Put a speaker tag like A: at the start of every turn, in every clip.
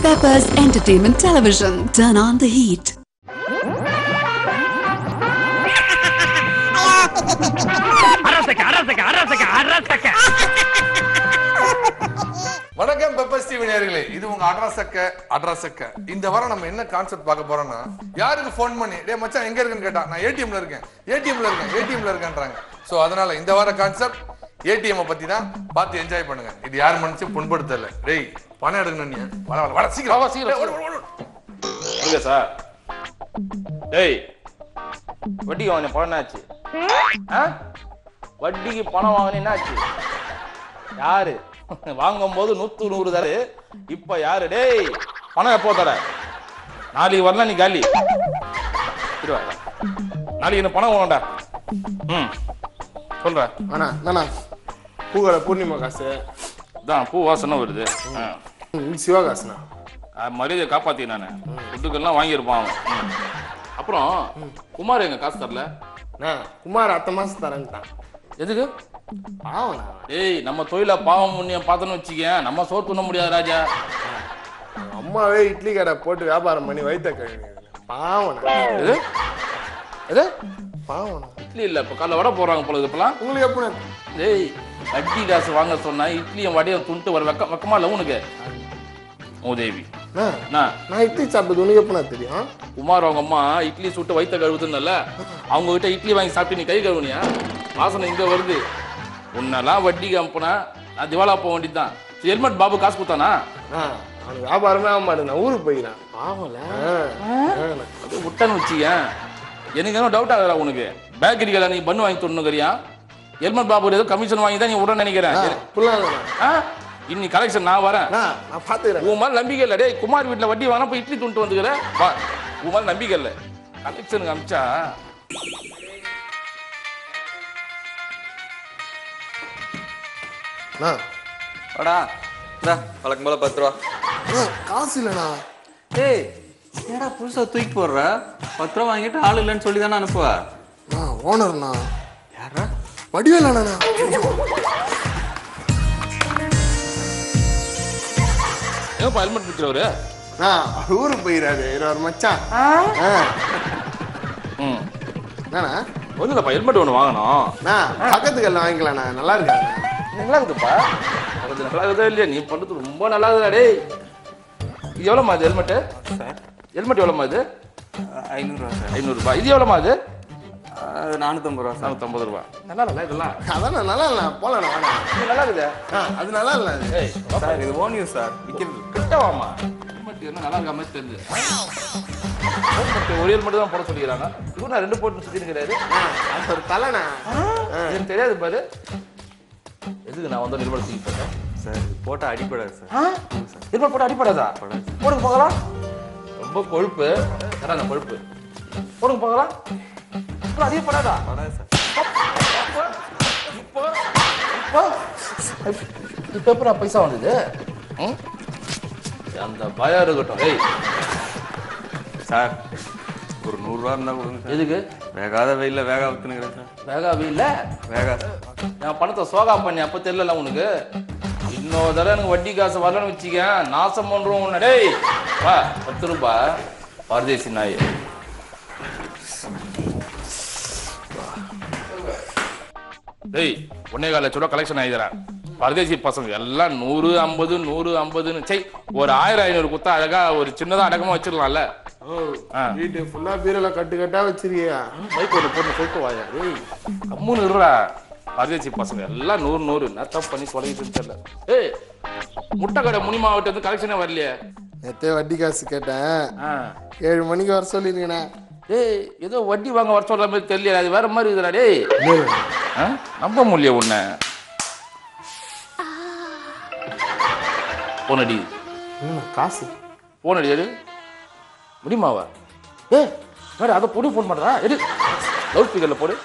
A: Peppers Entertainment Television. Turn on the heat.
B: அரசக்க அரசக்க அரசக்க அரசக்க
C: வணக்கம் pepper TV நேயர்களே இது உங்க அட்ராசக்க அட்ராசக்க இந்த வாரம் நம்ம என்ன கான்செப்ட் பார்க்க போறோம்னா யாருக்கு ஃபோன் பண்ணி டேய் மச்சான் எங்க இருக்குன்னு கேட்டா நான் ஏடிஎம்ல இருக்கேன் ஏடிஎம்ல இருக்கேன் ஏடிஎம்ல இருக்கேன்றாங்க சோ அதனால இந்த வார கான்செப்ட் ஏடிஎம் பத்தி தான் பார்த்து என்ஜாய் பண்ணுங்க இது யார் மனசு புண்படுத்தல டேய் பணம் எடுக்கணும் நீ வர வர வர சீக்கிரம் வா சீக்கிரம் ஓடு, ஓடு, ஓடு.
D: இல்ல சார் டேய் வட்டிக்கு வாங்கின பணம் என்னாச்சு ஆ? வட்டிக்கு பணம் வாங்கின என்னாச்சு யாரு வாங்கும் போது நூத்து நூறு தரு இப்ப யாரு டேய் பணம் எப்போ தர நாளைக்கு வரலாம் நீ காலி சரி வா. நாளைக்கு என்ன பணம் வேணும்டா ம் சொல்ற
E: அண்ணா என்னண்ணா பூக்கடை பூர்ணிமா காசு
D: தான் பூ வாசனை வருது ஆ.
E: ம், சிவா காசுண்ணா
D: ஆ, மரியாதையை காப்பாத்தி நானு ஃபுட்டுக்கெல்லாம் வாங்கியிருப்பான் அவன் ம். அப்புறம் குமார் எங்க காசு தரல
E: அண்ணா குமார் அத்த மாசம் தரேன்ட்டான்
D: எதுக்கு
E: பாவண்ணா
D: டேய் நம்ம தொழில பாவம் புண்ணியம் பார்த்தோன்னு வச்சுக்க நம்ம சோறு துண்ண முடியாது ராஜா
E: அவங்க அம்மாவே இட்லி கடை போட்டு வியாபாரம் பண்ணி வைத்த கழுவி பாவண்ணா
D: எது எது
E: பாவண்ணா
D: இட்லி இல்ல இப்ப காலைல வடை போடுறாங்க போல இப்பெல்லாம்
E: உங்களுக்கு எப்படி
D: டேய் வட்டி காசு வாங்க சொன்னா இட்லியும் வடையும் துண்டு வர வெக்க வெக்கமா இல்ல உனக்கு உதவி
E: அண்ணா
D: என்ன
E: நான் இட்லி சாப்பிட்டது உனக்கு எப்படிண்ணா தெரியும்
D: குமார் அவங்க அம்மா இட்லி சுட்டு வைத்த கழுவுதுன்னல்ல அவங்க கிட்ட இட்லி வாங்கி சாப்பிட்டு நீ கை கழுவுனியா வாசனை இங்க வருது உன்னெல்லாம் வட்டிக்கு அனுப்புனா நான் திவாலா போக வேண்டியதுதான் ஹெல்மெட் பாபு காசு கொடுத்தானா
E: அண்ணா அவனுக்கு வியாபாரமே ஆக மாட்டேன் நான் ஊருக்கு போயிடலாம்
D: பாவல
E: ஆ
D: அது விட்டான்னு வச்சுக்க எனக்கு என்ன டவுட் ஆகுதா உனக்கு பேக்கரி கடை நீ பண்ணு வாங்கி தொண்ணுக்கிறியா ஹெல்மெட் பாபு ஏதோ கமிஷன் வாங்கி தான் நீ விட நினைக்கிறேன்
E: இப்படிலாம் இல்லைண்ணா
D: ஆ? இன்னி கலெக்ஷன் நான் வரேன்
E: அண்ணா நான் பார்த்துக்கிறேன்
D: உன் மேல நம்பிக்கை இல்லை டேய் குமார் வீட்டில் வட்டி வாங்கினா போய் இட்லி துண்டு வந்துக்கிறேன் வா உன் மேல நம்பிக்கை இல்லை கலெக்ஷனுக்கு அமிச்சா
E: அண்ணா
F: வாடா இந்தா வழக்கம் போல பத்து ரூபா
E: அண்ணா, காசு இல்லைண்ணா
F: ஏய் என்னடா புதுசா தூக்கி போடுற பத்து ரூபா வாங்கிட்டு ஆள் இல்லைன்னு சொல்லி தானே அனுப்புவ
E: அண்ணா ஓனர்ண்ணா
F: யாரா
E: வடிவேலாண்ணா
D: ஏப்பா ஹெல்மெட் விற்கிறவரு
E: அண்ணா அவர் ஊருக்கு போயிடாரு இருவர் மச்சான் ஆ
D: ம்
E: என்னண்ணா
D: ஒன்றும் இல்லைப்பா ஹெல்மெட் ஒன்று வாங்கணும்
E: அண்ணா பக்கத்துக்கு எல்லாம் வாங்கிக்கலாண்ணா நல்லா இருக்காங்க
D: நல்லா இருக்குதுப்பா அது நல்லா இருக்குதா இல்லையா நீ பண்ணுறது ரொம்ப நல்லா இருக்குதா டேய் இது எவ்வளோமா இது ஹெல்மெட்டு
F: சார்
D: ஹெல்மெட் எவ்வளோமா இது
F: ஐநூறுரூவா சார்
D: ஐநூறுரூபா இது எவ்வளோமா இது
F: அது நானூற்றம்பது ரூபா சார்
D: நானூற்றம்பது ரூபா நல்லா இல்லை இதெல்லாம்
E: அதான் நல்லா இல்லை போலாம் வேணா
D: இது நல்லா இருக்குதா
E: ஆ அது நல்லா இல்லை அது
D: ஏய்
F: சார் இது ஓன் யூஸ் சார் விற்கிறது
D: கிட்ட வாமா ஹெல்மெட் என்ன நல்லா இருக்க மாதிரி தெரியுது ஹெல்மெட் ஒரு ஹெல்மெட் தான் போட சொல்லிக்கிறாங்க இவரு நான் ரெண்டு போட்டு சுற்றி இருக்கிறாரு
E: அது ஒரு தலைண்ணா
D: எனக்கு தெரியாது பாரு எதுக்கு நான் வந்து ஹெல்மெட் தூக்கி போட்டேன்
F: சார் இது போட்டால் அடிப்படாது சார்
D: ஹெல்மெட் போட்டு அடிப்படாதா போடுங்க பார்க்கலாம் ரொம்ப கொழுப்பு தரா அந்த கொழுப்பு போடுங்க பார்க்கலாம் அப்புறம் அதிகம் படாதா
F: படாது சார்
D: இப்போ இப்போ இப்போ எப்படா பைசா வந்தது ம்? அந்த பயம் இருக்கட்டும் ஏய்
F: சார் ஒரு நூறுரூவா இருந்தால் கொடுங்க சார்
D: எதுக்கு
F: வேகாத வெயிலில் வேக ஊற்றுனுக்கிறேன் சார்
D: வேகாவே இல்லை
F: வேகாத
D: நான் பணத்தை சோகா பண்ணி அப்போ தெரியல உனக்கு இன்னொரு தடவை எனக்கு வட்டி காசு வரலன்னு வச்சுக்க நாசம் பண்றோம் உன்னை டேய் வா பத்து ரூபாய் பரதேசி நாய் டேய் ஒன்னே கால லட்ச ரூபா கலெக்ஷன் ஆகிதரேன் பரதேசி பசங்க எல்லாம் நூறு ஐம்பது நூறு ஐம்பதுன்னு சை ஒரு ஆயிரம் ஐநூறு குத்தா அழகா ஒரு சின்னதா அடக்கமா வச்சிடலாம்ல
E: ஓ
D: ஆ.
E: வீட்டு ஃபுல்லா பீரோல கட்டு கட்டா வச்சிருக்கியா
D: பைக் ஒன்று போட்டு சொல்லிட்டு வாயா டேய் கம்முன்னு இருடா பரதேசி பசங்க எல்லாம் நூறு நூறு நத்தம் பண்ணி தொலைகிட்டு தெரியல ஏய் முட்டை கடை முனி மாவட்டம் வந்து கலெக்ஷனே வரலையே
E: நேத்தே வட்டி காசு கேட்டேன்
D: ஆ
E: ஏழு மணிக்கு வர சொல்லிருக்கேண்ணே
D: டேய் ஏதோ வட்டி வாங்க வர சொல்ற மாதிரி தெரியல அது வேற மாதிரி இருக்குடா டேய் ஆ? நம்ப முடியல உன்னை போன் அடி
E: என்னண்ணா, காசு
D: போன் அடி எடு முடியுமாவா ஏய் வேற அதை பொடி ஃபோன் பண்றா எடு லவுட் ஸ்பீக்கர்ல போடு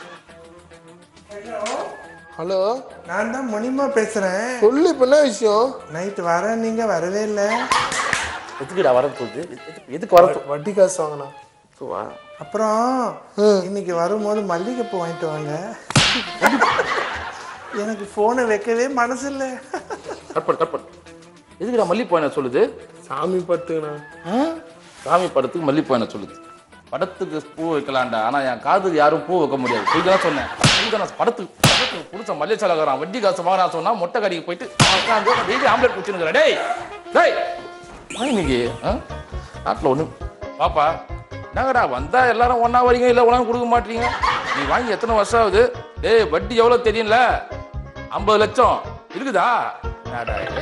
E: ஹலோ
G: நான் தான் மணிமா பேசுறேன்
E: சொல்லு இப்ப என்ன விஷயம்
G: நைட் வர நீங்க வரவே இல்லை
D: எதுக்குடா வர போகுது எதுக்கு- எதுக்கு வர போ-
E: வட்டி காசு வாங்கினா
D: வா.
G: அப்புறம் இன்னைக்கு வரும்போது மல்லிகைப்பூ வாங்கிட்டு வாங்க எனக்கு போனை வைக்கவே மனசு இல்லை
D: கட் பண்ணு கட் பண்ணு எதுக்குடா மல்லிப்பூ என்ன சொல்லுது
E: சாமி பத்துங்கண்ணா
D: சாமி படத்துக்கு மல்லிப்பூ என்ன சொல்லுது படத்துக்கு பூ வைக்கலாம்டா ஆனா என் காதுக்கு யாரும் பூ வைக்க முடியாது இதுதான் சொன்னேன் இதுதான் நான் படத்துக்கு படத்துக்கு புடிச்ச மல்லிகை செலவரான் வட்டி காசு வாங்கினா சொன்னா மொட்டை கடைக்கு போயிட்டு உட்காந்து டெய்லி ஆம்லெட் குடிச்சுன்னு டேய் டேய் வாங்க இன்னைக்கு ஆ? நாட்டுல ஒண்ணு பாப்பா என்னங்கடா வந்தா எல்லாரும் ஒண்ணா வரீங்க இல்ல உணவு கொடுக்க மாட்டீங்க நீ வாங்கி எத்தனை வருஷம் ஆகுது டேய் வட்டி எவ்வளவு தெரியும்ல ஐம்பது லட்சம் இருக்குதா என்னடா இது?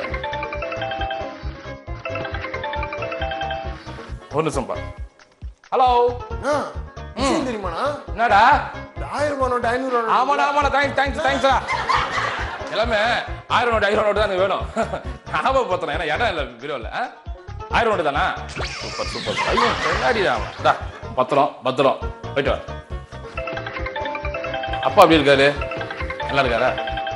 D: ஒரு நிமிஷம் பா ஹலோ
E: அண்ணா, விஷயம் தெரியுமாண்ணா
D: என்னடா
E: இந்த ஆயிரம் ரூபாய் நோட்டு ஐநூறு ரூபாய் நோட்டு
D: ஆமாடா ஆமாடா தேங்க்ஸ் தேங்க்ஸ் தேங்க்ஸ்டா எல்லாமே ஆயிரம் நோட்டு ஐநூறு நோட்டு தான் எனக்கு வேணும் ஞாபகப்படுத்தணும் ஏன்னா இடம் இல்லை பீரோவில் ஆயிரம் நோட்டு தானா சூப்பர் சூப்பர் ஐயோ கண்ணாடி தான் பத்திரம் பத்திரம் போயிட்டு வா அப்பா அப்படி இருக்காரு நல்லா இருக்காரா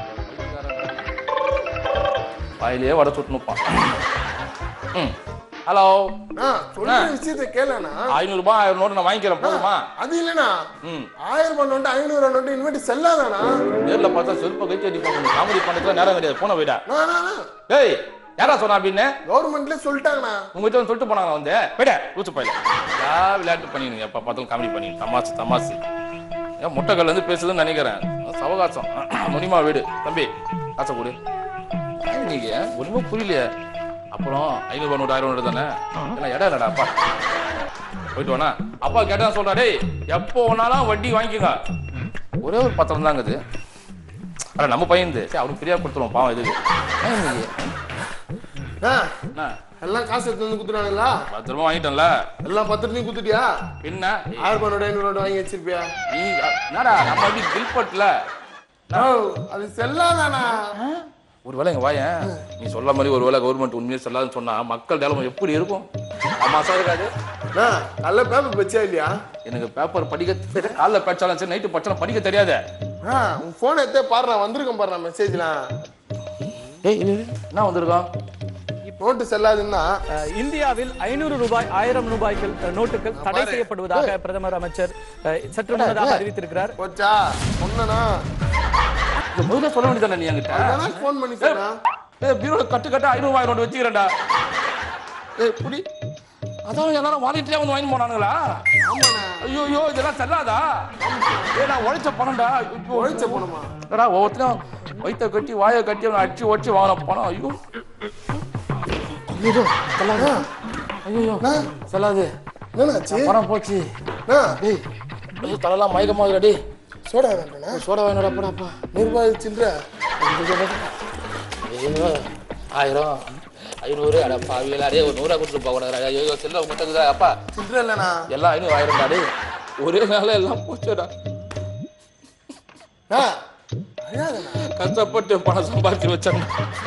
D: வாயிலேயே வடை சுட்டு நிற்பான் ம் ஹலோ
E: அண்ணா, சொல்ற விஷயத்தை கேளண்ணா
D: ஐநூறுபா ஆயிரம் நோட்டு நான் வாங்கிக்கிறேன் போதுமா
E: அது இல்லண்ணா
D: ம்
E: ஆயிரம் ரூபாய் நோட்டு ஐநூறு ரூபாய் நோட்டு இனிமேட்டு செல்லாதாண்ணா
D: நேர்ல பார்த்தா செருப்பை கை அடிப்பாங்க காமெடி பண்றதுல நேரம் கிடையாது போன போயிடா
E: அண்ணா, அண்ணா, அண்ணா,
D: டேய் யாரா சொன்னா அப்படின்னு
E: கவர்மெண்ட்ல சொல்லிட்டாங்கண்ணா
D: உங்ககிட்ட வந்து சொல்லிட்டு போனாங்க வந்து போயிட லூச்சு போயில யா விளையாட்டு பண்ணிடுங்க எப்ப பார்த்தாலும் காமெடி பண்ணி தமாசு தமாசு ஏன் முட்டைக்கல்ல இருந்து பேசுதுன்னு நினைக்கிறேன் சவகாசம் முனிமா வீடு தம்பி காசை கொடு ஏன் நீங்க ஒண்ணுமே புரியலையே அப்புறம் ஐநூறு நூறு ஆயிரம் நூறு தானே ஏன்னா இடம் இல்லடா அப்பா போயிட்டு வானா அப்பா கேட்டா சொல்றா டேய் எப்போ வேணாலும் வட்டி வாங்கிக்கோங்க ஒரே ஒரு பத்திரம் தாங்க இது அட நம்ம பையன் சரி அவனுக்கு ஃப்ரீயா கொடுத்துருவோம் பாவம் இதுக்கு ஏன் நீங்க
E: அண்ணா,
D: என்ன
E: எல்லாம் காசு எடுத்து வந்து குத்துறாங்களா
D: பத்திரமா வாங்கிட்டேன்ல
E: எல்லாம் பத்திரத்தையும் குத்துட்டியா
D: என்ன
E: ஆயிரம் ரூபாய் நோட்டு ஐநூறு நோட்டு வாங்கி வச்சிருப்பியா
D: நீ என்னடா நம்ம அப்படி கில்பட்ல
E: ஓ, அது செல்லாதாண்ணா
D: ஒருவேளை இங்க வாயேன் நீ சொல்ல மாதிரி ஒருவேளை கவர்மெண்ட் உண்மையை சொல்லாதுன்னு சொன்னா மக்கள் நிலைமை எப்படி இருக்கும் மாசம் இருக்காது
E: அண்ணா, நல்ல பேப்பர் பச்சியா இல்லையா
D: எனக்கு பேப்பர் படிக்க தெரி- காலைல படிச்சாலும் சரி நைட்டு படிச்சாலும் படிக்க தெரியாது
E: ஆ, உன் போன் எடுத்தே பாடுறா வந்திருக்கேன் பாடுறா மெசேஜ்லாம்
D: ஏய் இரு, இரு. என்ன வந்திருக்கோம்
E: நோட்டு செல்லாதுன்னா
H: அஹ், இந்தியாவில் ஐநூறு ரூபாய் ஆயிரம் ரூபாய்கள் அஹ், நோட்டுகள் தடை செய்யப்படுவதாக பிரதமர் அமைச்சர் அஹ், சற்று முன்னதாக அறிவித்திருக்கிறார்
E: போச்சா சொன்னனா
D: இது முதல்ல சொல்ல வேண்டியதானே நீ என்கிட்ட
E: அதுதானே ஃபோன் பண்ணி சொன்னா
D: ஏய் பீரோல கட்டு கட்டு ஐநூறு ரூபாய் நோட்டு வச்சுக்கிறேன்டா ஏய் புடி அதான் எல்லாரும் வாலண்டியரா வந்து வாங்கி போனானுங்களா ஐயோ ஐயோ இதெல்லாம் செல்லாதா ஏய் நான் உழைச்ச பணம்டா ஐயோ
E: உழைச்ச பணமா?
D: என்னடா ஒவ்வொருத்தரும் வயிற்ற கட்டி வாயை கட்டி அவனை அடிச்சு உடச்சு வாங்கின பணம் ஐயோ ஐயோ செல்லாது ஐயோ செல்லாது
E: என்னாச்சு
D: பணம் போச்சு
E: அண்ணா,
D: டேய் ஐயோ தலைலாம் மயக்கமாகுதுடா டேய்
E: சோடா வேண்டாண்ணா
D: சோடா வேணுடா போடாப்பா
E: நூறு ரூபாய் சில்லற
D: ஐயோ ஆயிரம் ஐநூறு அட பாவியல அடே ஒரு நூறுரூவா கொடுத்துட்டு போக கூடாது ஐயோ செல்ல முட்டக்குதா அப்பா
E: சில்லற இல்லண்ணா
D: எல்லாம் ஐநூறு ஆயிரம் டே ஒரே நாள்ல எல்லாம் போச்சுடா
E: அண்ணா, அழாதண்ணா.
D: கஷ்டப்பட்டு பணம் சம்பாதிச்சு வச்சாங்க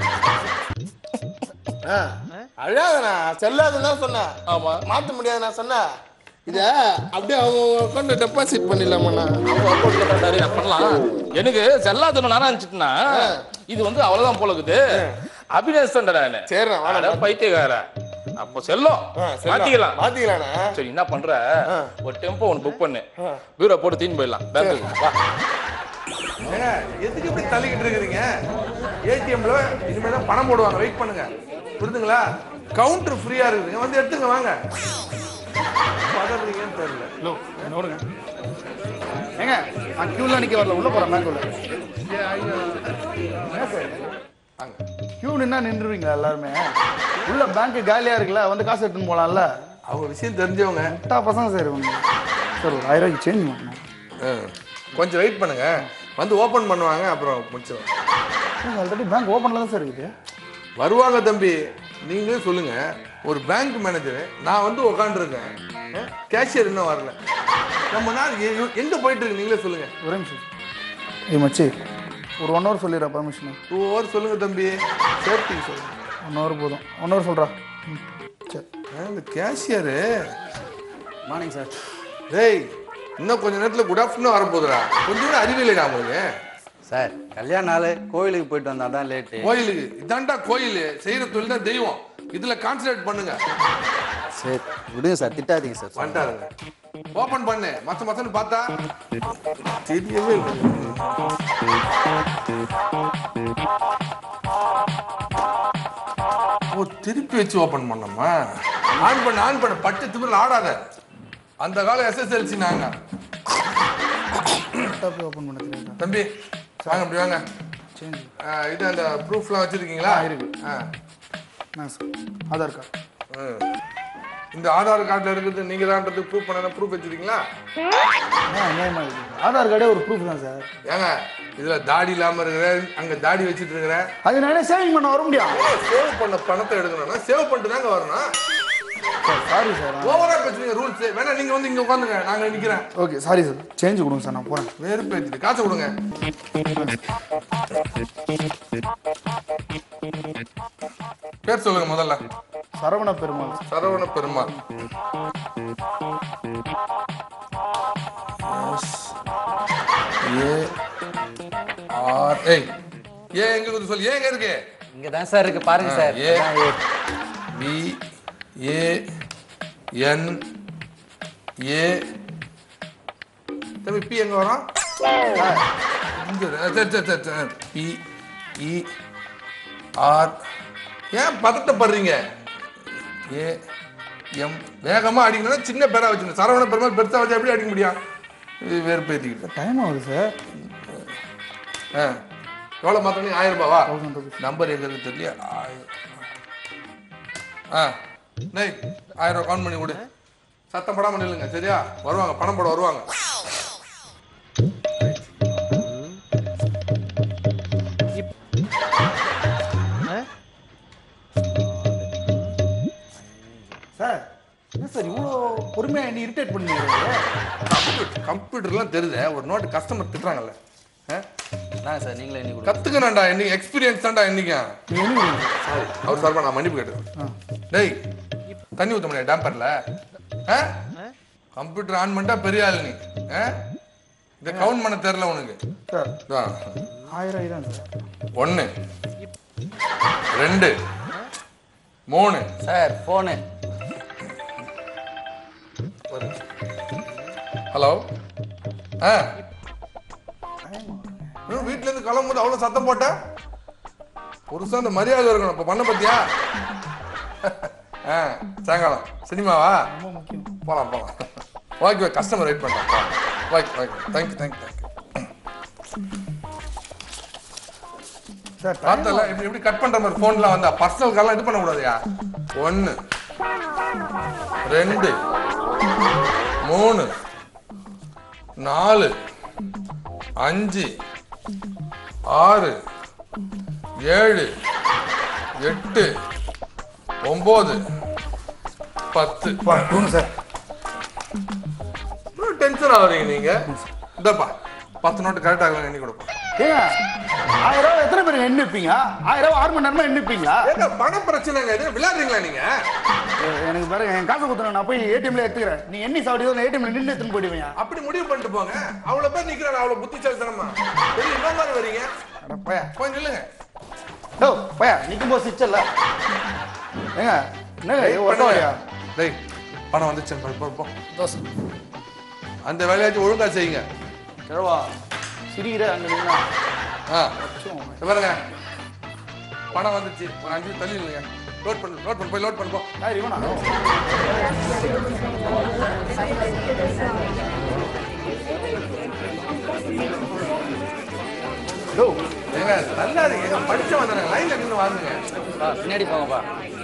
E: அண்ணா, அழாதண்ணா செல்லாதுன்னு தான் சொன்னேன்
D: ஆமா
E: மாத்த முடியாது நான் சொன்னேன் இத அப்படியே அவங்க அக்கௌண்ட்ல டெபாசிட் பண்ணிடலாமாண்ணா
D: அவங்க அக்கௌண்ட்ல கட்டாரு பண்ணலாம் எனக்கு செல்லாதுன்னு நான் நினைச்சிட்டுனா இது வந்து அவ்வளவுதான் போல இருக்குது அபிநேசன்டா நானு
E: சரிண்ணா, வாடா,
D: அட பைத்தியக்கார அப்போ செல்லும் மாத்திக்கலாம்
E: மாத்திக்கலாண்ணா
D: சரி என்ன பண்ற ஒரு டெம்போ ஒன்று புக் பண்ணு பீரோ போட்டு தீன் போயிடலாம் பேங்க்குக்கு வா
C: ஏங்க எதுக்கு இப்படி தள்ளிக்கிட்டு இருக்கிறீங்க ஏடிஎம்ல இனிமேல் தான் பணம் போடுவாங்க வெயிட் பண்ணுங்க புரிதுங்களா கவுண்டர் ஃப்ரீயா இருக்குதுங்க வந்து எடுத்துங்க வாங்க பதறீங்கன்னு தெரியல
I: ஏங்க நான் கியூல நிக்க வரல உள்ள போறேன் பேங்க் உள்ள கியூ நின்னா நின்றுவீங்களா எல்லாருமே உள்ள பேங்க் காலியா இருக்குல்ல வந்து காசு எடுத்துன்னு போலாம்ல
C: அவங்க விஷயம் தெரிஞ்சவங்க
I: முட்டா பசங்க சார் இவங்க சார் ஒரு ஆயிரம் ரூபாய்க்கு சேஞ்ச் பண்ணணும்
C: ஆ, கொஞ்சம் வெயிட் பண்ணுங்க வந்து ஓபன் பண்ணுவாங்க அப்புறம் முடிச்சிடும்
I: ஆல்ரெடி பேங்க் ஓப்பன்ல தான் சார் இருக்குது
C: வருவாங்க தம்பி நீங்களே சொல்லுங்க ஒரு பேங்க் மேனேஜர் நான் வந்து உக்காந்துருக்கேன் கேஷியர் இன்னும் வரல நம்ம நாள் எ- எங்க போயிட்டு இருக்கு நீங்களே சொல்லுங்க
I: ஒரே நிமிஷம் ஏய் மச்சி ஒரு ஒன் ஹவர் சொல்லிடுறா பர்மிஷன்
C: டூ ஹவர் சொல்லுங்க தம்பி சேஃப்டி சொல்லுங்க
I: ஒன் ஹவர் போதும் ஒன் ஹவர் சொல்கிறா ம் சரி
C: ஆ, இந்த கேஷியரு
F: மார்னிங் சார்
C: டேய் இன்னும் கொஞ்ச நேரத்துல குட் ஆஃப்டர்நூன் வரப்போகுதுடா கொஞ்சம் கூட அறிவில்லைடா உங்களுக்கு
F: சார் கல்யாண நாள் கோயிலுக்கு போயிட்டு வந்தா தான் லேட்டு
C: கோயிலுக்கு இதாண்டா கோயில் செய்யற தொழில் தான் தெய்வம் இதுல கான்சன்ட்ரேட் பண்ணுங்க
F: சரி விடுங்க சார் திட்டாதீங்க சார்
C: வந்துட்டாருங்க ஓபன் பண்ணு மத்த மத்தன்னு பார்த்தா தெரியவே இல்லை ஓ திருப்பி வச்சு ஓபன் பண்ணோமா ஆன் பண்ண ஆன் பண்ண பட்டு திமிரில் ஆடாத அந்த காலம் எஸ்எஸ்எல்சி நாங்க
I: லேப்டாப் ஓப்பன் பண்ண தெரியுதா
C: தம்பி வாங்க அப்படி வாங்க
I: சேஞ்ச்
C: ஆ, இது அந்த ப்ரூஃப்லாம் வச்சிருக்கீங்களா
I: இருக்கு.
C: ஆ
I: நான் சார் ஆதார் கார்டு
C: ம். இந்த ஆதார் கார்டில் இருக்கிறது நீங்க தான்றது ப்ரூஃப் பண்ண ப்ரூஃப் வச்சிருக்கீங்களா
I: ஆ நியாயமா இருக்கு ஆதார் கார்டே ஒரு ப்ரூஃப் தான் சார்
C: ஏங்க இதுல தாடி இல்லாம இருக்கிற அங்க தாடி வச்சிட்டு இருக்கிற
I: அது நானே சேவிங் பண்ண வர முடியும்
C: சேவ் பண்ண பணத்தை எடுக்கணும்னா சேவ் பண்ணிட்டு தாங்க வரணும்
I: சார் சாரி சார்
C: ஓவரா பேசுறீங்க ரூல்ஸ் வேணா நீங்க வந்து இங்க உட்காந்துங்க நாங்க நிக்கிறேன்
I: ஓகே சாரி சார் சேஞ்ச் கொடுங்க சார் நான் போகிறேன்
C: வேறு பேச்சு காசை கொடுங்க பேர் சொல்லுங்க முதல்ல
I: சரவண பெருமாள்
C: சரவண பெருமாள் ஏ ஆர் ஏய் ஏ எங்க இருக்கு சொல்லு ஏ எங்க இருக்கு
F: இங்க தான் சார் இருக்கு பாருங்க சார்
C: ஏ
F: அதான் ஏ.
C: பி ஏ என் ஏ தம்பி பி எங்க வரும் இங்க இரு. சரி சரி சரி சரி பி இ ஆர் ஏன் பதட்டப்படுறீங்க ஏ எம் வேகமா அடிக்கணும்னா சின்ன பேரா வச்சுக்கணும் சரவண பெருமாள் பெருசா வச்சா எப்படி அடிக்க முடியும் இது வேறு பேத்திக்கிட்டு
I: டைம் ஆகுது சார்
C: ஆ எவ்வளோ மாத்தணும் ஆயிரம் ரூபாவா நம்பர் எங்க இருக்கு தெரியல ஆயிரம் ஆ நெய் ஆயிரம் ரூபா கவுண்ட் பண்ணி கொடு சத்தம் படாம நில்லுங்க சரியா வருவாங்க பணம் போட வருவாங்க
I: சார் என்ன சார் இவ்வளோ பொறுமையாக என்ன இரிட்டேட் பண்ணுறீங்க
C: கம்ப்யூட்டர் கம்ப்யூட்டர்லாம் தெரியுது ஒரு நோட்டு கஸ்டமர் திட்டுறாங்கல்ல ஆ?
F: நாங்க சார் நீங்களே எண்ணி கொடுங்க
C: கத்துக்கணும்டா இன்னைக்கு எக்ஸ்பீரியன்ஸ் தான்டா இன்னைக்கு சாரி அவர் சார்பா நான் மன்னிப்பு கேட்டுக்கிறேன் டேய் தண்ணி ஊத்த முடியாது டேம்பர்ல கம்ப்யூட்டர் ஆன் பண்ணிட்டா பெரிய ஆள் நீ ஆ? இதை கவுண்ட் பண்ண தெரியல உனக்கு
I: சார்
C: இதா.
I: ஆயிரம் ஆயிரம் சார்
C: ஒன்னு ரெண்டு மூணு
F: சார் போனு
C: ஹலோ ஆ இன்னும் வீட்ல இருந்து கிளம்பும்போது அவ்வளவு சத்தம் போட்ட புருஷன் அந்த மரியாதை இருக்கணும் இப்ப பண்ண பத்தியா ஆ சாயங்காலம் சினிமாவா போலாம் போலாம் ஓகே கஸ்டமர் வெயிட் பண்றேன் okay okay thank you thank you thank you
I: sir
C: பார்த்தல இப்படி இப்படி கட் பண்ற மாதிரி போன்ல வந்தா பர்சனல் கால்லாம் இது பண்ண கூடாதுயா ஒன்னு ரெண்டு மூணு நாலு அஞ்சு ஆறு ஏழு எட்டு ஒன்பது பத்து
I: டூனு சார்
C: டென்ஷன் ஆகுறீங்க நீங்க இந்தப்பா பத்து நோட்டு கரெக்டாக எண்ணி கொடுப்போம்
I: ஏங்க ஆயிரம் ரூபா எத்தனை பேர் எண்ணி வைப்பீங்க ஆயிரம் ரூபா ஆறு மணி நேரமா எண்ணி வைப்பீங்களா
C: ஏங்க பண பிரச்சனைங்க இது விளையாடுறீங்களா நீங்க
I: எனக்கு பாருங்க என் காசை கொடுத்தணும் நான் போய் ஏடிஎம்ல எடுத்துக்கிறேன் நீ எண்ணி சாப்பிட்டு நான் ஏடிஎம்ல நின்று எடுத்துன்னு போயிடுவேன்
C: அப்படி முடிவு பண்ணிட்டு போங்க அவ்வளவு பேர் நிக்கிறாங்க அவ்வளவு புத்திசாலித்தனமா பெரிய என்ன மாதிரி வரீங்க
I: அட பையா
C: போய் நில்லுங்க
I: ஓ பையா நிற்கும் போது சிச்சல்ல ஏங்க என்னங்க இது ஒட்ட வரையா
C: டேய் பணம் வந்துச்சு போ, போ, போ. அந்த வேலையாச்சும் ஒழுங்கா செய்யுங்க
I: கிழவா சிரிக்கிற அங்க நின்னா
C: ஆ இங்க பாருங்க பணம் வந்துச்சு ஒரு அஞ்சு நிமிஷம் தள்ளி இல்லைங்க லோட் பண்ணு லோட் பண்ணு போய் லோட் பண்ணு போ
I: யார் இவனா ஓ
C: ஏங்க நல்லா இருக்கு படிச்ச வந்தாங்க லைன்ல நின்று வாங்குங்க
F: பா, பின்னாடி போங்கப்பா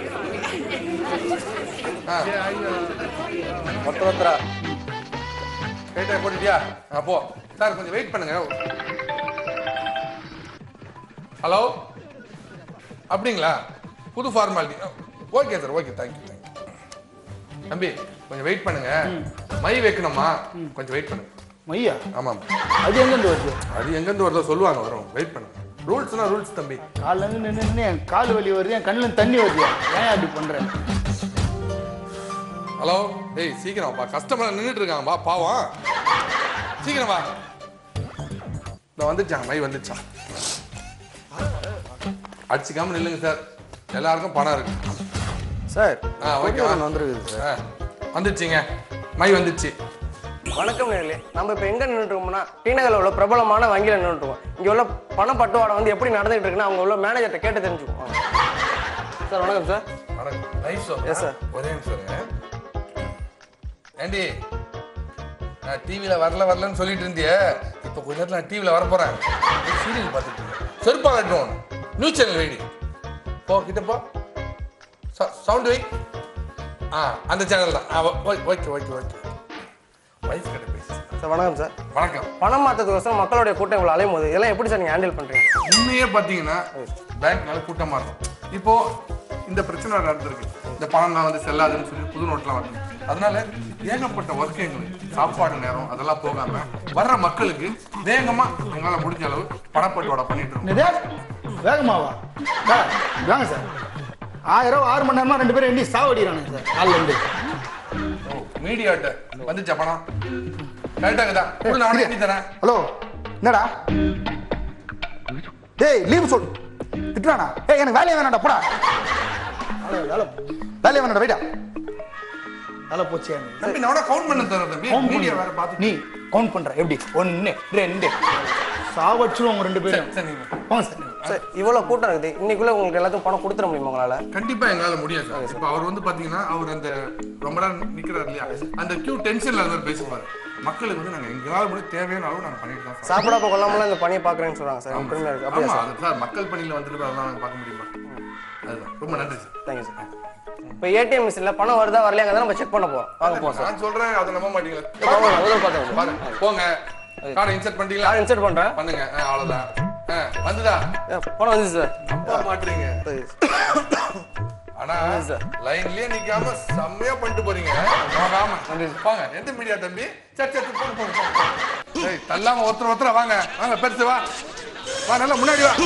C: ஆ
F: ஒருத்தர் ஒருத்தரா
C: கேட்டா போட்டுட்டியா ஆ போ சார் கொஞ்சம் வெயிட் பண்ணுங்க ஹலோ அப்படிங்களா புது formality okay sir okay thank you thank you தம்பி கொஞ்சம் வெயிட் பண்ணுங்க மை வைக்கணுமா கொஞ்சம் வெயிட் பண்ணுங்க
I: மையா
C: ஆமாம்
I: அது எங்கேருந்து வருது
C: அது எங்கேருந்து வருதோ சொல்லுவாங்க வரும் வெயிட் பண்ணுங்க ரூல்ஸ்னா ரூல்ஸ் தம்பி
I: கால்ல இருந்து நின்று நின்று என் கால் வலி வருது என் கண்ணுல தண்ணி வருது ஏன் அப்படி பண்றேன்
C: ஹலோ டேய் சீக்கிரம் வா கஸ்டமர் நின்றுட்டு இருக்காங்க வா பாவம் சீக்கிரம் வா இந்த வந்துச்சான் மை வந்துச்சான் அடிச்சுக்காம நில்லுங்க சார் எல்லாருக்கும் பணம் இருக்கு
E: சார்
C: ஆ ஓகே
E: வந்துருக்குது சார்
C: ஆ வந்துடுச்சிங்க மை வந்துச்சு
J: வணக்கம் நேர்களே நம்ம இப்போ எங்கே நின்றுட்டுருக்கோம்னா டீநகரில் உள்ள பிரபலமான வங்கியில் நின்றுட்டுருக்கோம் இங்கே உள்ள பண பட்டுவாடை வந்து எப்படி நடந்துகிட்டு இருக்குன்னு அவங்க உள்ள மேனேஜர்கிட்ட கேட்டு தெரிஞ்சுக்குவோம் சார் வணக்கம் சார்
C: வணக்கம் நைஸ்
J: Yes, sir.
C: ஒரே நிமிஷம் இருங்க. ஏண்டி நான் டிவியில வரல வரலன்னு சொல்லிட்டு இருந்தியே இப்போ கொஞ்ச நேரத்தில் நான் டிவியில வர போறேன் சீரியல் பார்த்துட்டு இருக்கேன் செருப்பா கட்டணும் நியூஸ் சேனல் வைடி போ கிட்ட போ சவுண்ட் வை ஆ அந்த சேனல் தான் ஆ okay okay okay okay wife கிட்ட பேசி
J: சார் வணக்கம் சார்
C: வணக்கம்
J: பணம் மாற்றத்துக்கோசரம் மக்களுடைய கூட்டம் இவ்வளோ அலையும் போது இதெல்லாம் எப்படி சார் நீங்கள் ஹேண்டில் பண்ணுறீங்க
C: உண்மையே பார்த்தீங்கன்னா பேங்க் நல்ல கூட்டமா இருக்கும் இப்போ இந்த பிரச்சனை நடந்திருக்கு இந்த பணம்லாம் வந்து செல்லாதுன்னு சொல்லி புது நோட்லாம் வருது அதனால ஏகப்பட்ட ஒர்க் எங்களுக்கு சாப்பாடு நேரம் அதெல்லாம் போகாம வர்ற மக்களுக்கு வேகமா எங்களால முடிஞ்ச அளவு பணப்பட்டுவாடை பண்ணிட்டு இருக்கோம்
I: என்னது வேகமாவா சார் வாங்க சார் ஆயிரம் ஆறு மணி நேரமா ரெண்டு பேரும் எண்ணி சாவடிக்கிறானுங்க சார் காலைல இருந்து
C: மீடியாட்ட வந்துச்சா பணம் கரெக்டாக தான் உள்ள நானே எண்ணி தரேன்
I: ஹலோ என்னடா டேய் லீவு சொல் திட்டுறானா ஏய் எனக்கு வேலையை வேணாடா போடா வேலை வேலை வேலையை வேணாடா போயிட்டா வேலை போச்சு எனக்கு.
C: தம்பி நான் கவுண்ட் பண்ண தரேன் தம்பி
I: Count
C: மீடியா
I: பண்ணு.
C: வேற பார்த்து
I: நீ கவுண்ட் பண்ற எப்படி ஒன்னு ரெண்டு சாவடிச்சிரும் உங்க ரெண்டு பேரும்
C: சரி நீங்க
I: போங்க சார்
J: சார் இவ்வளோ கூட்டம் இருக்குது இன்னைக்குள்ள உங்களுக்கு எல்லாத்துக்கும் பணம் கொடுத்துட முடியுமா உங்களால்
C: கண்டிப்பா எங்களால முடியாது சார் இப்போ அவர் வந்து பாத்தீங்கன்னா அவர் அந்த ரொம்ப நேரம் நிக்கிறார் இல்லையா அந்த கியூ டென்ஷன்ல இருந்தார் பேசுவார் மக்களுக்கு வந்து நாங்க எங்களால முடியும் தேவையான அளவு நாங்க பண்ணிட்டு தான் சார்
J: சாப்பிடாப்ப கொள்ளாமலாம் இந்த பணியை பார்க்குறேன்னு சொல்கிறாங்க சார் பெருமையாக இருக்குது அப்படியா
C: ஆமா
J: சார்
C: அது சார் மக்கள் பணியில வந்துட்டு அதெல்லாம் நாங்க பார்க்க முடியுமா அதுதான் ரொம்ப நன்றி சார்
J: தேங்க்யூ சார் இப்போ ஏடிஎம் மிஷினில் பணம் வருதா வரலையாங்க நம்ம செக் பண்ண போகிறோம் வாங்க போவோம் சார்
C: நான் சொல்றேன் அதை நம்ப மாட்டீங்களா
J: வாங்க, வாங்க, முதல்ல பார்த்தேன் சார்.
C: பாருங்க போங்க கார்டை இன்சர்ட் பண்ணிட்டீங்களா
J: நான் இன்சர்ட் பண்ணுறேன்
C: பண்ணுங்க ஆ, அவ்வளவுதான் ஆ, வந்துதா
J: பணம் வந்துச்சு சார்
C: நம்ப மாட்டீங்க ஆனா
J: சார்.
C: லைன்லயே நிக்காம செம்மையா பண்ணிட்டு போறீங்க நோகாம வாங்க எந்த மீடியா தம்பி சரி சரி போங்க போங்க போங்க ஏய் தள்ளாம ஒருத்தர் ஒருத்தர வாங்க வாங்க பெருசு வா வா நல்லா முன்னாடி வா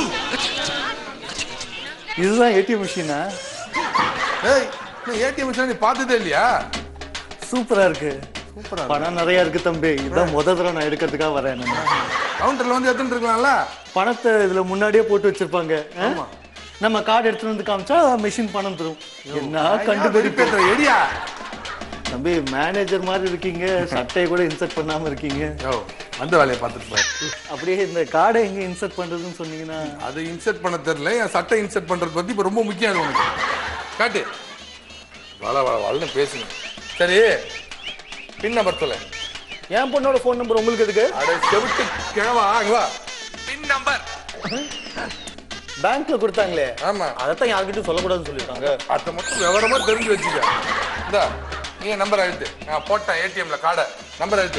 F: இதுதான் ஏடிஎம் மிஷினா
C: ஏய் நீ ஏடிஎம் மிஷின் நீ பார்த்ததே இல்லையா
F: சூப்பரா இருக்கு பணம் நிறைய இருக்கு தம்பி இதான் முத தடவை நான் எடுக்கிறதுக்காக வரேன் நான்
C: கவுண்டர்ல வந்து எடுத்துட்டு இருக்கலாம்ல
F: பணத்தை இதுல முன்னாடியே போட்டு வச்சிருப்பாங்க ஆ? நம்ம கார்டு எடுத்துட்டு வந்து காமிச்சா மிஷின் பணம் தரும் என்ன கண்டுபிடிப்பு
C: வெறுப்பேத்துற எடியா
F: தம்பி மேனேஜர் மாதிரி இருக்கீங்க சட்டையை கூட இன்சர்ட் பண்ணாம இருக்கீங்க
C: யோ அந்த வேலையை பார்த்துட்டு போய்
F: அப்படியே இந்த கார்டை எங்க இன்சர்ட் பண்றதுன்னு சொன்னீங்கன்னா
C: அது இன்சர்ட் பண்ண தெரியல என் சட்டை இன்சர்ட் பண்றது பத்தி இப்ப ரொம்ப முக்கியம் அது உனக்கு காட்டு வள வள வளன்னு பேசுங்க சரி பின் நம்பர் சொல்லு
F: என் பொண்ணோட ஃபோன் நம்பர் உங்களுக்கு எதுக்கு
C: அட செவிட்டு கிழவா அங்க வா பின் நம்பர்
F: பேங்க்ல கொடுத்தாங்களே
C: ஆமா
F: அதைத்தான் யார்கிட்டயும் சொல்லக்கூடாதுன்னு சொல்லிருக்காங்க
C: அதை மட்டும் விவரமா தெரிஞ்சு வச்சுக்க இந்தா நீ நம்பர் அழுத்து நான் போட்டேன் ஏடிஎம்ல கார்டை நம்பர் அழுத்து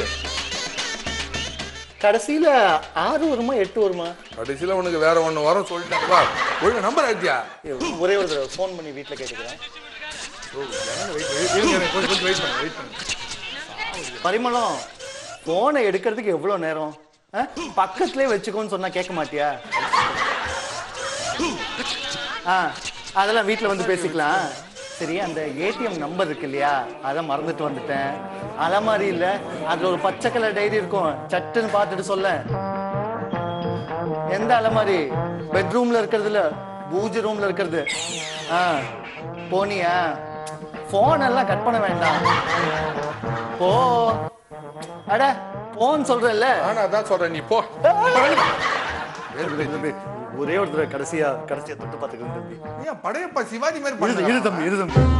F: கடைசியில ஆறு வருமா எட்டு வருமா
C: கடைசியில உனக்கு வேற ஒண்ணு வரும் சொல்லிட்டேன் வா ஒழுங்கு நம்பர் அழுத்தியா
F: ஒரே ஒரு தடவை ஃபோன் பண்ணி வீட்ல கேட்டுக்கிறேன்
C: இருங்க, இருங்க, கொஞ்சம் கொஞ்சம் வெயிட் பண்ணு வெயிட் பண்ணு
F: பரிமளம் போனை எடுக்கிறதுக்கு எவ்வளவு நேரம் ஆ? பக்கத்துலயே வச்சுக்கோன்னு சொன்னா கேட்க மாட்டியா ஆ அதெல்லாம் வீட்ல வந்து பேசிக்கலாம் சரி அந்த ஏடிஎம் நம்பர் இருக்கு இல்லையா அதை மறந்துட்டு வந்துட்டேன் அலமாரி இல்ல அதுல ஒரு பச்சை கலர் டைரி இருக்கும் சட்டுன்னு பார்த்துட்டு சொல்ல எந்த அலமாரி பெட்ரூம்ல இருக்கிறதுல பூஜை ரூம்ல இருக்கிறது ஆ போனியா போன் எல்லாம் கட் பண்ண வேண்டாம் போ அட போன்னு சொல்றேன்ல
C: ஆனா அதான் சொல்றேன் நீ போ
F: தம்பி, ஒரே ஒரு தடவை கடைசியா கடைசியா தொட்டு பாத்துக்கிறேன் தம்பி
C: ஏன் படையப்பா சிவாஜி மாதிரி
F: இரு
C: பண்ணு
F: இரு தம்பி இரு தம்பி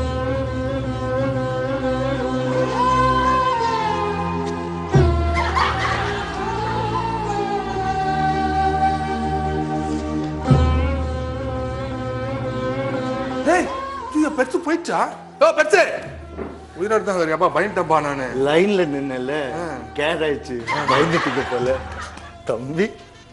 C: டேய் இது பெருசு போயிடுச்சா ஓ பெருசு உயிரோடு தான் வரியாப்பா பயன்ட்டப்பா நானு
F: லைன்ல நின்னல கேர் ஆயிடுச்சு பயந்துட்டீங்க போல தம்பி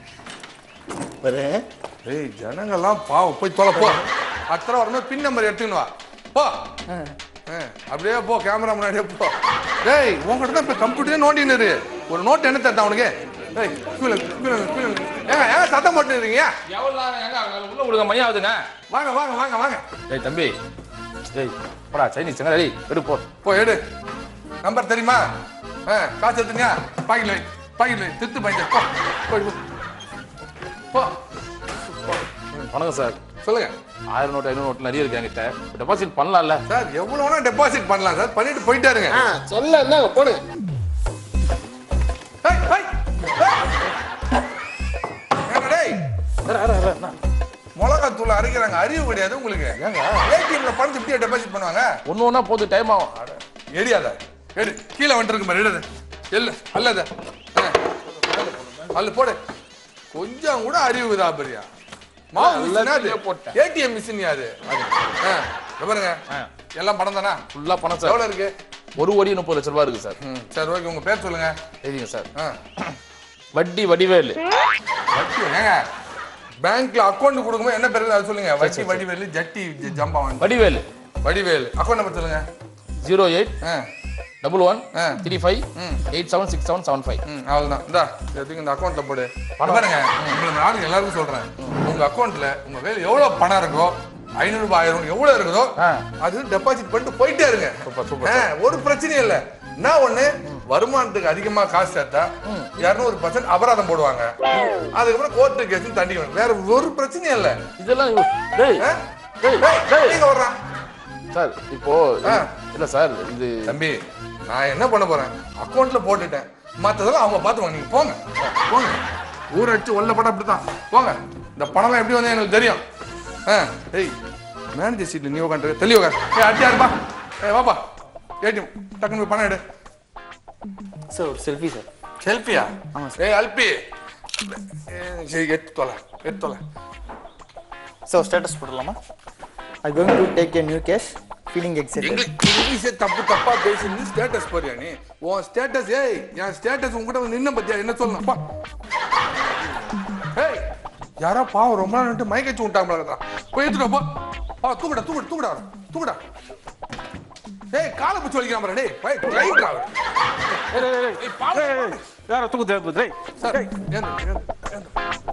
F: வரேன்
C: டேய் ஜனங்கள்லாம் பாவம் போய் தொலை போ அத்தனை வரும்போது பின் நம்பர் எடுத்துன்னு வா போ ஆ, அப்படியே போ கேமரா முன்னாடியே போ டேய் உங்ககிட்ட தான் இப்போ கம்ப்யூட்டரே நோண்டின்னு இரு. ஒரு நோட் என்ன தரேன் உனக்கு டேய் கீழே கீழே கீழே ஏங்க ஏங்க சத்தம் போட்டு இருக்கீங்க
D: எவ்வளவு நேரம் எங்க அங்க உள்ள விடுங்க மையம் ஆகுதுங்க
C: வாங்க வாங்க வாங்க வாங்க
D: டேய் தம்பி டேய் போடா சைனீஸ் எங்க டேய் எடு போ
C: போ எடு நம்பர் தெரியுமா ஆ காசு எடுத்துனியா பாக்கெட்ல வை பாக்கெட்ல வை திருத்து பாக்கெட் போ போய் போ போ
D: வணக்கம் சார்
C: சொல்லுங்க
D: ஆயிரம் நோட்டு ஐநூறு நோட்டு நிறைய இருக்கு என்கிட்ட டெபாசிட் பண்ணலாம்ல
C: சார் எவ்வளவு வேணா டெபாசிட் பண்ணலாம் சார் பண்ணிட்டு போயிட்டே இருங்க
E: சொல்ல என்னங்க போடுங்க
C: ஏய், ஏய், ஏய். ஏங்க டேய் மிளகா தூள் அரைக்கிறாங்க அறிவு கிடையாது உங்களுக்கு ஏடிஎம்ல பணத்தை இப்படியே டெபாசிட் பண்ணுவாங்க
D: ஒன்று ஒன்றா போது டைம் ஆகும்
C: எரியாத எடு கீழே வந்துருக்கு பாரு எடுது எல்லு அல்லத அல்லு போடு கொஞ்சம் கூட அறிவு இதா பெரியா மாவு
D: எல்லாத்தையும் போட்டேன்.
C: ஏடிஎம் மிஷின் யாரு ஆ, இங்க பாருங்க எல்லாம் பணம் தானா
D: ஃபுல்லாக பணம் சார்
C: எவ்வளவு இருக்கு
D: ஒரு கோடி முப்பது லட்ச ரூபாய் இருக்கு சார்
C: ம், சரி ஓகே உங்க பேர் சொல்லுங்க
D: சரிங்க சார்
C: ஆ.
D: வட்டி வடிவேலு
C: வட்டி ஏங்க பேங்க்ல அக்கௌண்ட் கொடுக்கும்போது என்ன பேர் அது சொல்லுங்க வட்டி வடிவேலு ஜட்டி ஜ- ஜம்பாவன்
D: வடிவேலு
C: வடிவேலு அக்கௌண்ட் நம்பர் சொல்லுங்க
D: ஜீரோ எயிட்
C: ஆ
D: டபுள் ஒன்
C: ஆ.
D: Three five eight seven six seven seven five
C: ம் அவ்வளவுதான் இந்தா எதுக்கு இந்த அக்கௌண்ட்ல போடு பணம் பாருங்க உங்களை நானும் எல்லாருக்கும் சொல்றேன் உங்க அக்கௌண்ட்ல உங்க வேலை எவ்வளவு பணம் இருக்கோ ஐநூறு ரூபாய் ஆயிரம் ரூபாய் எவ்வளவு இருக்குதோ
D: ஆ.
C: அது டெபாசிட் பண்ணிட்டு போயிட்டே இருங்க ஆ, ஒரு பிரச்சனையும் இல்ல நான் ஒண்ணு வருமானத்துக்கு அதிகமா காசு சேர்த்தா இருநூறு பர்சன்ட் அபராதம் போடுவாங்க அதுக்கப்புறம் கோர்ட்டு கேஸ் தண்டிக்கணும் வேற ஒரு பிரச்சனையும் இல்ல
D: இதெல்லாம் யோ- டேய்
C: ஆ?
D: டேய்,
C: ஏய்,
D: டேய்.
C: நீங்க வர்றான்
D: சார் இப்போ
C: ஆ.
D: இல்ல சார் இது
C: தம்பி நான் என்ன பண்ண போறேன் அக்கௌண்ட்ல போட்டுட்டேன் மத்ததெல்லாம் அவங்க பார்த்துவாங்க நீங்க போங்க போங்க ஊர் அடிச்சு ஒல்ல படம் அப்படித்தான் போங்க இந்த பணம்லாம் எப்படி வந்து எனக்கு தெரியும் ஆ ஏய் மேனேஜர் சீட்ல நீ உட்காந்து தெளிவு உட்கார் ஏய் அட்டியா இருப்பா ஏய் வாப்பா ஏடிஎம் டக்குனு போய் பணம் எடு
F: சார் ஒரு செல்ஃபி சார்
C: செல்ஃபியா ஏய் அல்பி ஏய், சரி எடுத்து தொலை எடுத்து தொலை
F: சார் ஸ்டேட்டஸ் போடலாமா I going to take a new cash feeling excited
C: English இங்கிலீஷே தப்பு தப்பா பேசி நீ ஸ்டேட்டஸ் போறியா நீ உன் ஸ்டேட்டஸ் ஏய் என் ஸ்டேட்டஸ் உங்ககிட்ட வந்து நின்ன பத்தியா என்ன சொல்லணும் பா ஏய் யாரோ பாவம் ரொம்ப நாள் நின்று மயக்கச்சு விட்டாங்க போல இருக்குடா. போய் எடுத்துட்டு வா, போ பா தூக்குடா தூக்குடா தூக்குடா தூக்குடா ஏய் காலை பிடிச்சி வலிக்கிறான் பாரு டேய் போய் டிரைவர் அவர் ஏய் பாவம்
B: யார தூக்கு தேவை
C: சார் ஏந்து ஏந்து ஏந்து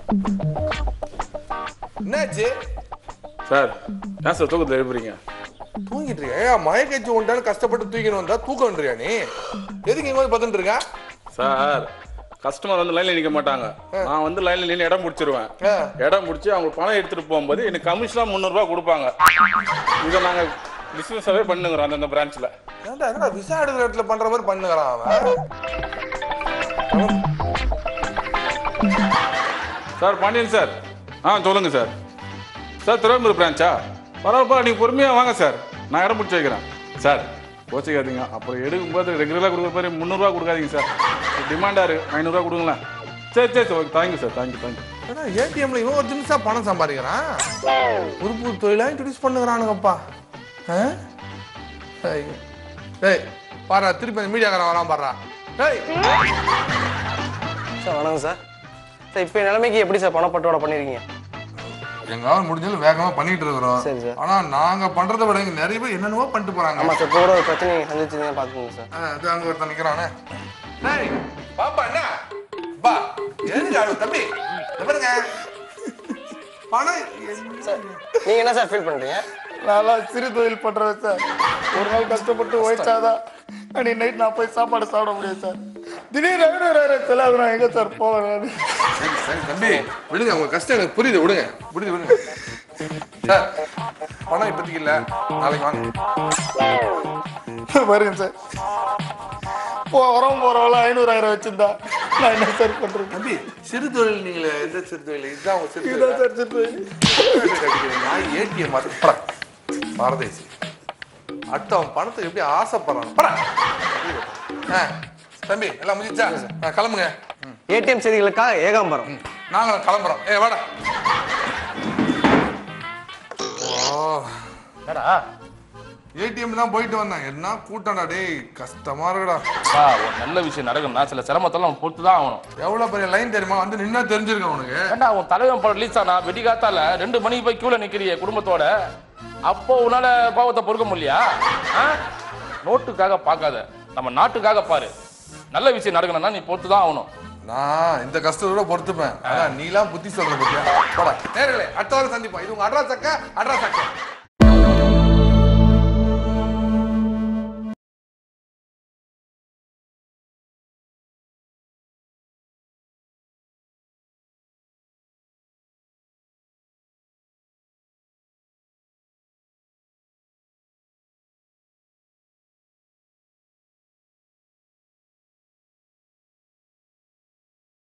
C: என்னாச்சு
B: சார் ஏன் சார் தூக்கத்தை எழுப்புறீங்க
C: தூங்கிட்டு இருக்க ஏய் மயக்கச்சு விட்டாலும் கஷ்டப்பட்டு தூக்கின்னு வந்தா தூக்கம்ன்றியா நீ எதுக்கு இங்க வந்து பத்துட்டு இருக்க
B: சார் கஸ்டமர் வந்து லைன்ல நிக்க மாட்டாங்க நான் வந்து லைன்ல நின்று இடம் முடிச்சிருவேன்
C: ஆ.
B: இடம் முடிச்சு அவங்க பணம் எடுத்துட்டு போகும்போது எனக்கு கமிஷனா முந்நூறு ரூபாய் கொடுப்பாங்க இதை நாங்க பிசினஸாவே பண்ணுங்கிறோம் அந்தந்த பிரான்ச்ல
C: ஏன்டா என்னடா விசா எடுக்கிற இடத்துல பண்ற மாதிரி பண்ணுகிறான் அவன்
B: சார் பாண்டியன் சார் ஆ சொல்லுங்க சார் சார் திருவள்ளூர் பிரான்ச்சா பரவாயில்ல நீங்க பொறுமையா வாங்க சார் நான் இடம் பிடிச்சி வைக்கிறேன் சார் கோச்சிக்காதீங்க அப்புறம் எடுக்கும்போது ரெகுலராக கொடுக்குற மாதிரி முந்நூறுரூவா கொடுக்காதீங்க சார் டிமாண்டா இருக்கு ஐநூறுரூவா கொடுங்களேன் சரி சரி sir okay thank you sir thank you thank you
C: ஏன்னா ஏடிஎம்ல இவன் ஒரு தினசா பணம் சம்பாதிக்கிறான் புது புது தொழிலா இன்ட்ரடியூஸ் பண்ணுகிறானுங்கப்பா ஆ? ஐயோ. ஏய் பாரா திருப்பி அந்த மீடியாக்காரன் வரான் பாடுறா ஏய்
J: சார் வணக்கம் சார் சார் இப்போ நிலைமைக்கு எப்படி சார் பணப்பட்டுவாடா பண்ணிருக்கீங்க
C: எங்காவது முடிஞ்சாலும் வேகமா பண்ணிட்டு இருக்கிறோம்
J: சரி, சார்.
C: ஆனா நாங்க பண்றதை விட இங்க நிறைய பேர் என்னென்னவோ பண்ணிட்டு போறாங்க
J: ஆமாம் சார் இப்போ கூட ஒரு பிரச்சனை சந்திச்சிருந்தீங்க பார்த்துக்கோங்க சார்
C: ஆ, இது அங்க ஒருத்தன் நிக்கிறானே டேய் பாப்பா என்ன பா எதுக்கு அழுவு தம்பி இங்க பாருங்க பணம் என்ன-
J: நீங்கள் என்ன சார் ஃபீல் பண்ணுறீங்க
F: நான்லாம் சிறு தொழில் பண்றேன் சார் ஒரு நாள் கஷ்டப்பட்டு ஓய்ச்சாதான் அன்னைக்கு நைட் நான் போய் சாப்பாடு சாப்பிட முடியும் சார் திடீர்னு ஐநூறு ஆயிரம் செலவு நான் எங்க சார் போவேன்
C: சரி சரி தம்பி விடுங்க உங்க கஷ்டம் எனக்கு புரியுது விடுங்க புரியுது விடுங்க சார் பணம் இப்போதைக்கு இல்ல நாளைக்கு வாங்க
F: வருங்க சார் போறோம் போறவங்கள ஐநூறு ஆயிரம் வச்சிருந்தா நான் என்ன சார் பண்றது
C: தம்பி சிறு தொழில் நீங்களே எந்த சிறு தொழில் இதுதான் உங்க சிறு
F: இதுதான்
C: தொழில்
F: சார் சிறு தொழில்
C: நான் ஏடிஎம் மாத்த பாரதேசி அடுத்தவன் பணத்துக்கு எப்படி ஆசைப்படுறான் போடா. ஆ, தம்பி எல்லாம் முடிஞ்சா கிளம்புங்க
J: ஏடிஎம் செய்திகளுக்காக ஏகாம்பரம்
C: நாங்களும் கிளம்புறோம் ஏ வாடா ஓ
D: என்னடா
C: ஏடிஎம் தான் போயிட்டு வந்தேன் என்ன கூட்டம்டா டேய் கஷ்டமா இருக்குடா
D: பா, ஒரு நல்ல விஷயம் நடக்கணும்னா சில சிரமத்தெல்லாம் பொறுத்து தான் ஆகணும்
C: எவ்வளவு பெரிய லைன் தெரியுமா வந்து நின்னா தெரிஞ்சிருக்கும் உனக்கு
D: ஏண்டா உன் தலைவன் படம் ரிலீஸ் ஆனா வெடிகாத்தால ரெண்டு மணிக்கு போய் கியூல நிக்கிறிய குடும்பத்தோட அப்போ உன்னால கோபத்தை பொறுக்க முடியலையா ஆ? நோட்டுக்காக பார்க்காத நம்ம நாட்டுக்காக பாரு நல்ல விஷயம் நடக்கணும்னா நீ பொறுத்து தான் ஆகணும்
C: நான் இந்த கஷ்டத்தோட பொறுத்துப்பேன் அதான் நீலாம் புத்தி சொல்ற பத்தியா போடா நேர்களே அடுத்த வாரம் சந்திப்போம் இது உங்க அட்ரா சக்க அட்ரா சக்க